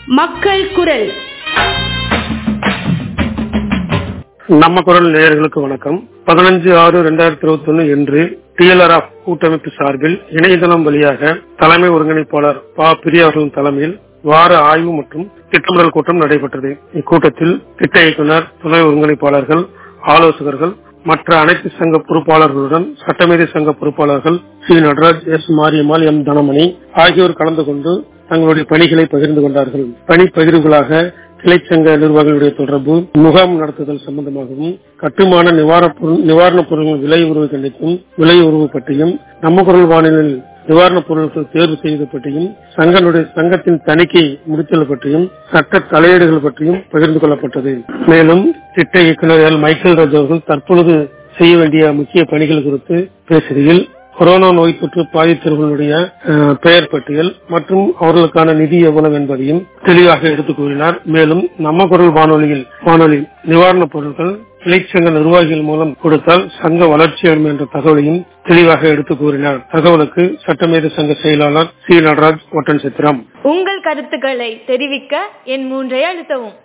மக்கள் குரல் நம்ம குரல் நேயர்களுக்கு வணக்கம் பதினஞ்சு ஆறு ரெண்டாயிரத்தி இருபத்தி ஒன்னு என்று டிஎல்ஆர்எஃப் கூட்டமைப்பு சார்பில் இணையதளம் வழியாக தலைமை ஒருங்கிணைப்பாளர் ப பிரியா அவர்களின் தலைமையில் வார ஆய்வு மற்றும் திட்டமிடல் கூட்டம் நடைபெற்றது இக்கூட்டத்தில் திட்ட இயக்குனர் துணை ஒருங்கிணைப்பாளர்கள் ஆலோசகர்கள் மற்ற அனைத்து சங்க பொறுப்பாளர்களுடன் சட்டமேதை சங்க பொறுப்பாளர்கள் C Nataraj S Mariammal M Thanamani ஆகியோர் கலந்து கொண்டு தங்களுடைய பணிகளை பகிர்ந்து கொண்டார்கள் பணி பகிர்வுகளாக கிளைச்சங்க நிர்வாகிகளுடைய தொடர்பு முகாம் நடத்துதல் சம்பந்தமாகவும் கட்டுமான நிவாரணப் பொருள் நிவாரணப் பொருட்கள் விலை உறவு கண்டித்தும் விலை உறவு பற்றியும் நம்ம குரல் வானிலையில் நிவாரணப் பொருட்கள் தேர்வு செய்வது பற்றியும் சங்கனுடைய சங்கத்தின் தணிக்கை முடித்தல் பற்றியும் சட்ட தலையீடுகள் பற்றியும் பகிர்ந்து கொள்ளப்பட்டது மேலும் திட்ட இயக்குநர் எல் மைக்கேல் ராஜ் அவர்கள் தற்பொழுது செய்ய வேண்டிய முக்கிய பணிகள் குறித்து பேசுகையில் கொரோனா நோய் தொற்று பாதித்தவர்களுடைய அஹ், பெயர் பட்டியல் மற்றும் அவர்களுக்கான நிதி எவ்வளவு என்பதையும் தெளிவாக எடுத்துக் கூறினார் மேலும் நம்ம குரல் வானொலியில் வானொலி நிவாரணப் பொருட்கள் இலைச்சங்க நிர்வாகிகள் மூலம் கொடுத்தால் சங்க வளர்ச்சி அடையும் என்ற தகவலையும் தெளிவாக எடுத்துக் கூறினார் தகவலுக்கு சட்டமேத சங்க செயலாளர் சி நடராஜ் ஒட்டன் சித்திரம் உங்கள் கருத்துக்களை தெரிவிக்க என் மூன்றை அழுத்தவும்